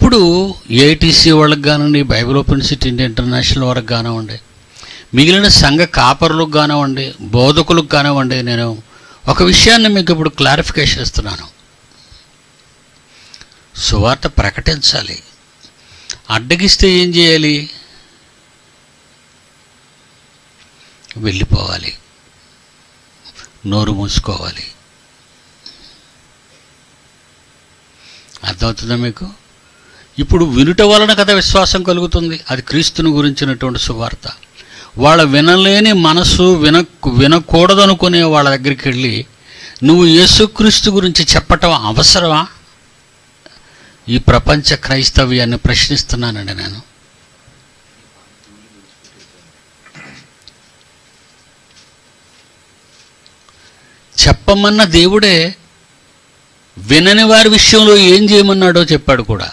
ఇప్పుడు ఏటీసీ వాళ్ళకి కానివ్వండి బైబిల్ ఓపెన్ సిటీ ఇంటర్నేషనల్ వరకు కానివ్వండి మిగిలిన సంఘ కాపరులకు కానివ్వండి బోధకులకు కానివ్వండి నేను ఒక విషయాన్ని మీకు ఇప్పుడు క్లారిఫికేషన్ ఇస్తున్నాను సువార్త ప్రకటించాలి అడ్డగిస్తే ఏం చేయాలి వెళ్ళిపోవాలి నోరు మూసుకోవాలి అర్థమవుతుందా మీకు ఇప్పుడు వినుట వలన కదా విశ్వాసం కలుగుతుంది అది క్రీస్తుని గురించినటువంటి సువార్త వాళ్ళ వినలేని మనసు విన వినకూడదనుకునే వాళ్ళ దగ్గరికి వెళ్ళి నువ్వు యేసుక్రీస్తు గురించి చెప్పటం అవసరమా ఈ ప్రపంచ క్రైస్తవ్యాన్ని ప్రశ్నిస్తున్నానండి నేను చెప్పమన్న దేవుడే వినని వారి విషయంలో ఏం చేయమన్నాడో చెప్పాడు కూడా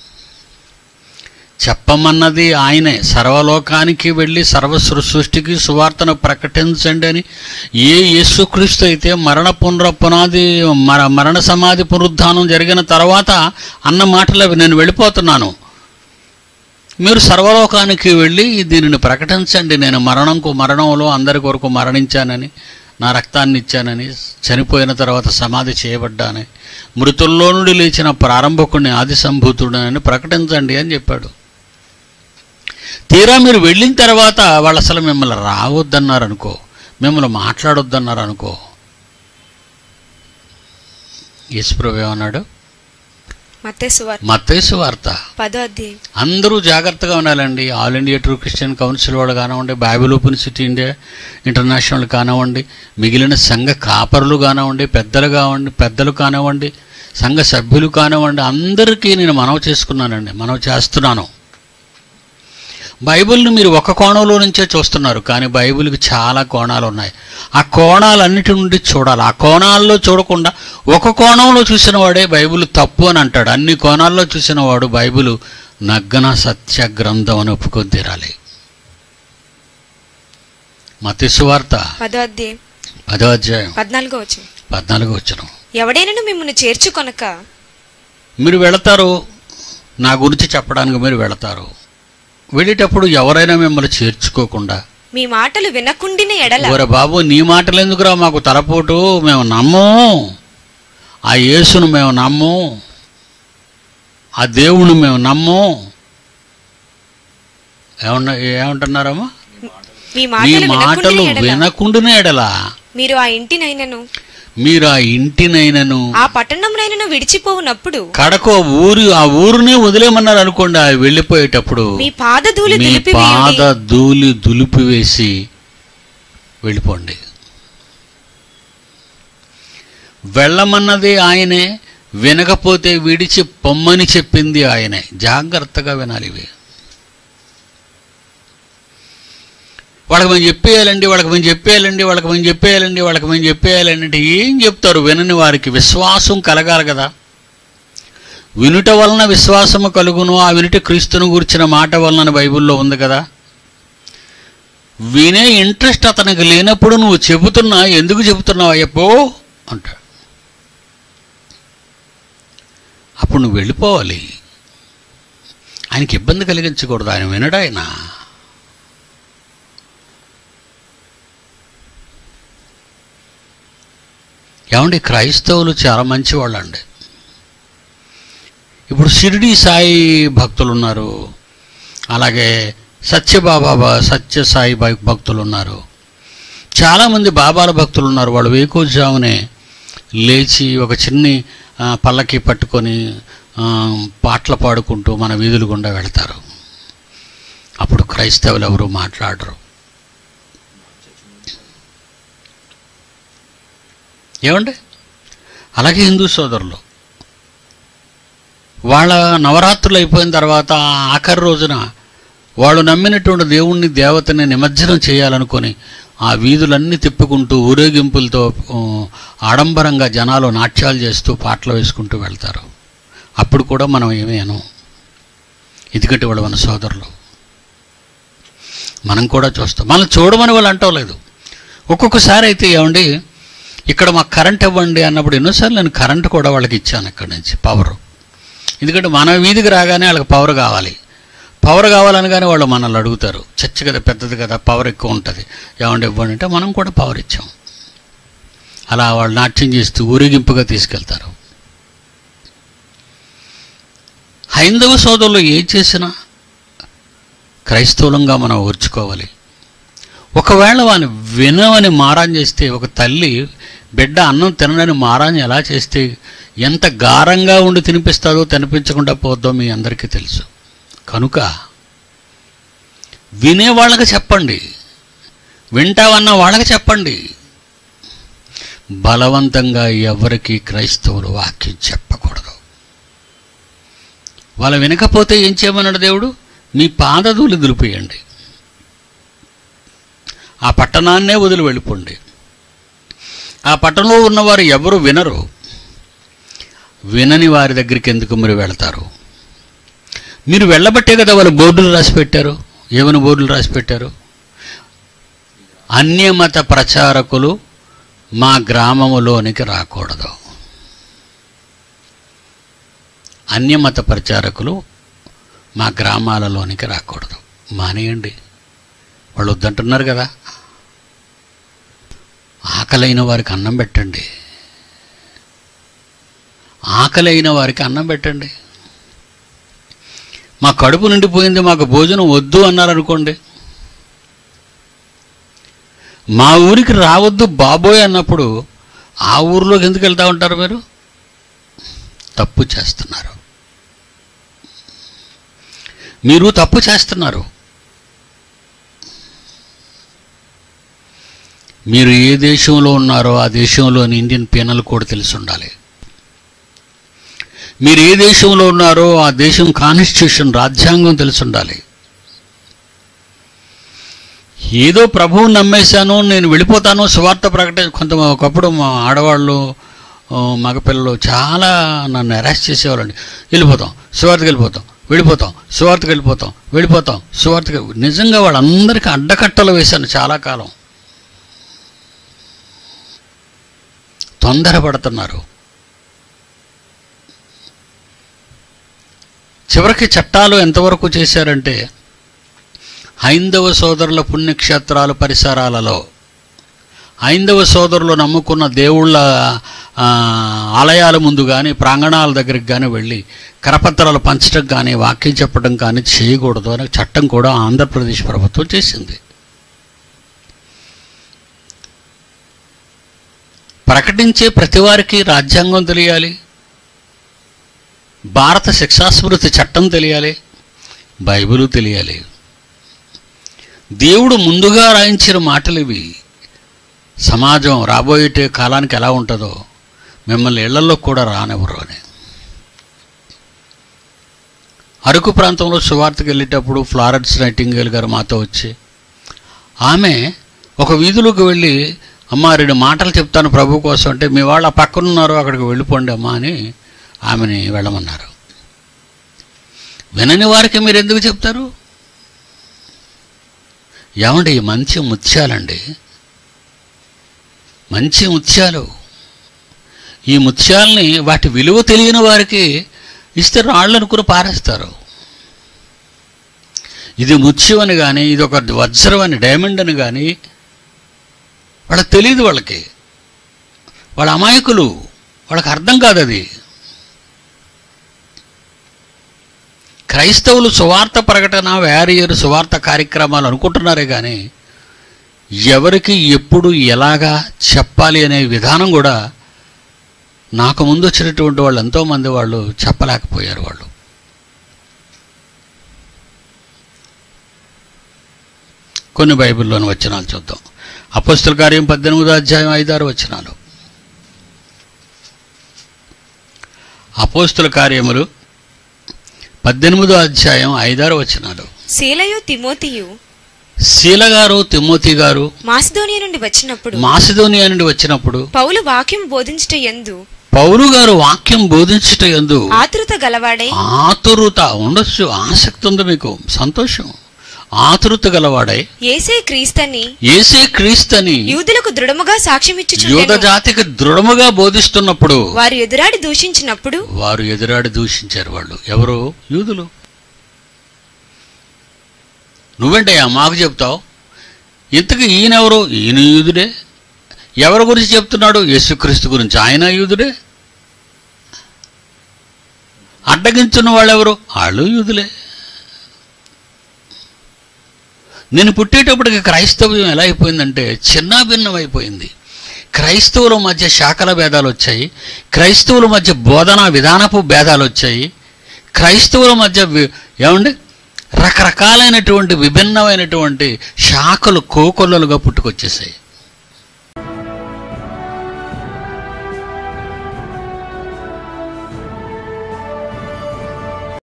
చెప్పమన్నది ఆయనే సర్వలోకానికి వెళ్ళి సర్వ సృ- సృష్టికి సువార్తను ప్రకటించండి అని ఏ యేసుక్రీస్తు అయితే మరణ పునర పునాది మర మరణ సమాధి పునరుద్ధానం జరిగిన తర్వాత అన్న మాటలు అవి నేను వెళ్ళిపోతున్నాను మీరు సర్వలోకానికి వెళ్ళి దీనిని ప్రకటించండి నేను మరణంకు మరణంలో అందరి కొరకు మరణించానని నా రక్తాన్ని ఇచ్చానని చనిపోయిన తర్వాత సమాధి చేయబడ్డానని మృతుల్లో నుండి లేచిన ప్రారంభకుడిని ఆది సంభూతుడని ప్రకటించండి అని చెప్పాడు తీరా మీరు వెళ్ళిన తర్వాత వాళ్ళు అసలు మిమ్మల్ని రావద్దన్నారు అనుకో మిమ్మల్ని మాట్లాడొద్దన్నారు అనుకో యేసుప్రభు ఏమన్నాడు మత్తేసు వార్త మత్తేసు వార్త పదో అధ్యాయం అందరూ జాగ్రత్తగా ఉండాలండి All India True Christian Council వాళ్ళు కానివ్వండి Bible Open City India International కానివ్వండి మిగిలిన సంఘ కాపరులు కానివ్వండి పెద్దలు కానివ్వండి పెద్దలు కానివ్వండి సంఘ సభ్యులు కానివ్వండి అందరికీ నేను మనవి చేసుకున్నానండి మనవి చేస్తున్నాను బైబిల్ని మీరు ఒక కోణంలో నుంచే చూస్తున్నారు కానీ బైబిల్కి చాలా కోణాలు ఉన్నాయి ఆ కోణాలన్నిటి నుండి చూడాలి ఆ కోణాల్లో చూడకుండా ఒక కోణంలో చూసిన వాడే బైబిల్ తప్పు అని అంటాడు అన్ని కోణాల్లో చూసిన వాడు బైబిల్ నగ్గన సత్య గ్రంథం అని ఒప్పుకొని తీరాలి మతి సువార్త పదో అధ్యాయం పదో అధ్యాయం పద్నాలుగో వచ్చిన పద్నాలుగు వచ్చిన ఎవడైనను మిమ్మల్ని చేర్చుకొనక మీరు వెళతారు నా గురించి చెప్పడానికి మీరు వెళతారు వెళ్ళేటప్పుడు ఎవరైనా మిమ్మల్ని చేర్చుకోకుండా మీ మాటలు వినకుండిన ఎడల ఓరే బాబు నీ మాటలు ఎందుకురా మాకు తలపోటు మేము నమ్మము ఆ యేసును మేము నమ్ము ఆ దేవుని మేము నమ్ము ఏమన్న ఏమంటున్నారమ్మా మీ నీ మాటలు మాటలు వినకుండిన ఎడల వినకుండానే ఎడలా మీరు ఆ ఇంటినైనను మీరు ఆ ఇంటినైనను ఆ పట్టణంనైనను విడిచిపోవునప్పుడు కడకో ఊరు ఆ ఊరునే వదిలేమన్నారు అనుకోండి ఆ వెళ్ళిపోయేటప్పుడు మీ పాదధూళి మీ దులిపివేయుడి పాద ధూళి దులిపివేసి వెళ్ళిపోండి వెళ్ళమన్నది ఆయనే వినకపోతే విడిచి పొమ్మని చెప్పింది ఆయనే జాగ్రత్తగా వినాలి ఇవి వాళ్ళకి మేము చెప్పేయాలండి వాళ్ళకి మేము చెప్పేయాలండి వాళ్ళకి మేము చెప్పేయాలండి వాళ్ళకి మేము చెప్పేయాలండి అంటే ఏం చెప్తారు వినని వారికి విశ్వాసం కలగాలి కదా వినుట వలన విశ్వాసము కలుగును ఆ వినుట క్రీస్తును గురించిన మాట వలన బైబిల్లో ఉంది కదా వినే ఇంట్రెస్ట్ అతనికి లేనప్పుడు నువ్వు చెబుతున్నా ఎందుకు చెబుతున్నావు అయ్యప్పో అంటాడు అప్పుడు నువ్వు వెళ్ళిపోవాలి ఆయనకి ఇబ్బంది కలిగించకూడదు ఆయన వినడు ఆయన ఏమండి క్రైస్తవులు చాలా మంచివాళ్ళు అండి ఇప్పుడు షిరిడి సాయి భక్తులు ఉన్నారు అలాగే సత్యబాబా బ- సత్య సాయి బై- భక్తులు ఉన్నారు చాలామంది బాబాల భక్తులు ఉన్నారు వాళ్ళు వేకోజామునే లేచి ఒక చిన్ని ఆ, పల్లకి పట్టుకొని ఆ, పాటలు పాడుకుంటూ మన వీధులు గుండా వెళ్తారు అప్పుడు క్రైస్తవులు ఎవరు మాట్లాడరు ఏమండి అలాగే హిందూ సోదరులు వాళ్ళ నవరాత్రులు అయిపోయిన తర్వాత ఆఖరి రోజున వాళ్ళు నమ్మినటువంటి దేవుణ్ణి దేవతని నిమజ్జనం చేయాలనుకొని ఆ వీధులన్నీ తిప్పుకుంటూ ఊరేగింపులతో ఆ, ఆడంబరంగా జనాలు నాట్యాలు చేస్తూ పాటలు వేసుకుంటూ వెళ్తారు అప్పుడు కూడా మనం ఏమీ అనం ఎందుకంటే వాళ్ళు మన సోదరులు మనం కూడా చూస్తాం మనం చూడమని వాళ్ళు అంటం లేదు ఒక్కొక్కసారి అయితే ఏమండి ఇక్కడ మాకు కరెంట్ ఇవ్వండి అన్నప్పుడు ఎన్నోసార్లు నేను కరెంట్ కూడా వాళ్ళకి ఇచ్చాను ఇక్కడి నుంచి పవర్ ఎందుకంటే మన వీధికి రాగానే వాళ్ళకి పవర్ కావాలి పవర్ కావాలనగానే వాళ్ళు మనల్ని అడుగుతారు చర్చ కదా పెద్దది కదా పవర్ ఎక్కువ ఉంటుంది ఏమంటే ఇవ్వండి అంటే మనం కూడా పవర్ ఇచ్చాం అలా వాళ్ళు నాట్యం చేస్తూ ఊరేగింపుగా తీసుకెళ్తారు హైందవ సోదరులు ఏం చేసినా క్రైస్తవులంగా మనం ఓర్చుకోవాలి ఒకవేళ వాని వినవని మారాన్ చేస్తే ఒక తల్లి బిడ్డ అన్నం తినని మారాన్ ఎలా చేస్తే ఎంత గారంగా ఉండి తినిపిస్తుందో తినిపించకుండా పోద్దో మీ అందరికీ తెలుసు కనుక వినే వాళ్ళకి చెప్పండి వింటావన్న వాళ్ళకి చెప్పండి బలవంతంగా ఎవరికి క్రైస్తవులు వాక్యం చెప్పకూడదు వాళ్ళు వినకపోతే ఏం చేయమన్నాడు దేవుడు మీ పాదధూలు దులిపేయండి ఆ పట్టణాన్నే వదిలి వెళ్ళిపోండి ఆ పట్టణంలో ఉన్నవారు ఎవరు వినరు వినని వారి దగ్గరికి ఎందుకు మీరు వెళతారు మీరు వెళ్ళబట్టే కదా వాళ్ళు బోర్డులు రాసి పెట్టారు ఏమని బోర్డులు రాసి పెట్టారు అన్యమత ప్రచారకులు మా గ్రామములోనికి రాకూడదు అన్యమత ప్రచారకులు మా గ్రామాలలోనికి రాకూడదు మానేయండి వాళ్ళు వద్దంటున్నారు కదా ఆకలైన వారికి అన్నం పెట్టండి ఆకలైన వారికి అన్నం పెట్టండి మా కడుపు నిండిపోయింది మాకు భోజనం వద్దు అన్నారనుకోండి మా ఊరికి రావద్దు బాబోయ్ అన్నప్పుడు ఆ ఊరిలోకి ఎందుకు వెళ్తా ఉంటారు మీరు తప్పు చేస్తున్నారు మీరు తప్పు చేస్తున్నారు మీరు ఏ దేశంలో ఉన్నారో ఆ దేశంలోని ఇండియన్ పీనల్ కోడ్ తెలిసి ఉండాలి మీరు ఏ దేశంలో ఉన్నారో ఆ దేశం కాన్స్టిట్యూషన్ రాజ్యాంగం తెలిసి ఉండాలి ఏదో ప్రభువు నమ్మేశాను నేను వెళ్ళిపోతాను సువార్త ప్రకటన కొంత ఒకప్పుడు మా ఆడవాళ్ళు ఆ, మగపిల్లలు చాలా నన్ను అరెస్ట్ చేసేవాళ్ళండి వెళ్ళిపోతాం సువార్తకి వెళ్ళిపోతాం వెళ్ళిపోతాం సువార్తకి వెళ్ళిపోతాం వెళ్ళిపోతాం సువార్తకి నిజంగా వాళ్ళందరికీ అడ్డకట్టలు వేశాను చాలా కాలం తొందరపడుతున్నారు చివరికి చట్టాలు ఎంతవరకు చేశారంటే హైందవ సోదరుల పుణ్యక్షేత్రాల పరిసరాలలో హైందవ సోదరులు నమ్ముకున్న దేవుళ్ళ ఆ, ఆలయాల ముందు కానీ ప్రాంగణాల దగ్గరికి కానీ వెళ్ళి కరపత్రాలు పంచడం కానీ వాక్యం చెప్పడం కానీ చేయకూడదు అనే చట్టం కూడా ఆంధ్రప్రదేశ్ ప్రభుత్వం చేసింది ప్రకటించే ప్రతి వారికి రాజ్యాంగం తెలియాలి భారత శిక్షాస్మృతి చట్టం తెలియాలి బైబిలు తెలియాలి దేవుడు ముందుగా రాయించిన మాటలు ఇవి సమాజం రాబోయే కాలానికి ఎలా ఉంటుందో మిమ్మల్ని ఇళ్లలో కూడా రానివ్వరు అని అరకు ప్రాంతంలో సువార్తకి వెళ్ళేటప్పుడు ఫ్లారెన్స్ నైటింగేల్ గారు మాతో వచ్చి ఆమె ఒక వీధిలోకి వెళ్ళి అమ్మ రెండు మాటలు చెప్తాను ప్రభు కోసం అంటే మీ వాళ్ళు ఆ పక్కన ఉన్నారు అక్కడికి వెళ్ళిపోండి అమ్మా అని ఆమెని వెళ్ళమన్నారు వినని వారికి మీరు ఎందుకు చెప్తారు ఏమండి ఈ మంచి ముత్యాలండి మంచి ముత్యాలు ఈ ముత్యాలని వాటి విలువ తెలియని వారికి ఇస్తే రాళ్ళు అనుకుని పారేస్తారు ఇది ముత్యం అని కానీ ఇది ఒక వజ్రం అని డైమండ్ అని కానీ వాళ్ళకి తెలియదు వాళ్ళకి వాళ్ళ అమాయకులు వాళ్ళకి అర్థం కాదు అది క్రైస్తవులు సువార్త ప్రకటన వేరియర్ సువార్త కార్యక్రమాలు అనుకుంటున్నారే కానీ ఎవరికి ఎప్పుడు ఎలాగా చెప్పాలి అనే విధానం కూడా నాకు ముందు వచ్చినటువంటి వాళ్ళు ఎంతోమంది వాళ్ళు చెప్పలేకపోయారు వాళ్ళు కొన్ని బైబిల్లోని వచనాలు చూద్దాం అపస్తుల కార్యం పద్దెనిమిదో అధ్యాయం ఐదారు వచనాలు అపోస్తుల కార్యములు పద్దెనిమిదో అధ్యాయం ఐదారు వచనాలు శీలయు తిమోతియు శీల గారు తిమ్మోతి గారు మాసిదోనియ నుండి వచ్చినప్పుడు మాసిదోనియా నుండి వచ్చినప్పుడు పౌలు వాక్యం బోధించుట యందు పౌలు గారు వాక్యం బోధించుట ఎందు ఆతృత గలవాడై ఆతురుత ఉండొచ్చు ఆసక్తి ఉంది మీకు సంతోషం ఆతృత గలవాడై ఏసే క్రీస్తని ఏసే క్రీస్తని యూదులకు దృఢముగా యూద సాక్ష్యమిచ్చుచుండెను జాతికి దృఢముగా బోధిస్తున్నప్పుడు వారు ఎదురాడి దూషించినప్పుడు వారు ఎదురాడి దూషించారు వాళ్ళు ఎవరు యూదులు నువ్వేంటయ్యా మాకు చెప్తావు ఇంతకు ఈయనెవరు ఈయన యూదుడే ఎవరి గురించి చెప్తున్నాడు యేసుక్రీస్తు గురించి ఆయన యూదుడే అడ్డగించున్న వాళ్ళెవరు వాళ్ళు యూదులే నేను పుట్టేటప్పటికి క్రైస్తవ్యం ఎలా అయిపోయిందంటే చిన్న భిన్నం అయిపోయింది క్రైస్తవుల మధ్య శాఖల భేదాలు వచ్చాయి క్రైస్తవుల మధ్య బోధనా విధానపు భేదాలు వచ్చాయి క్రైస్తవుల మధ్య వి- ఏమండి రకరకాలైనటువంటి విభిన్నమైనటువంటి శాఖలు కోకొల్లలుగా పుట్టుకొచ్చేసాయి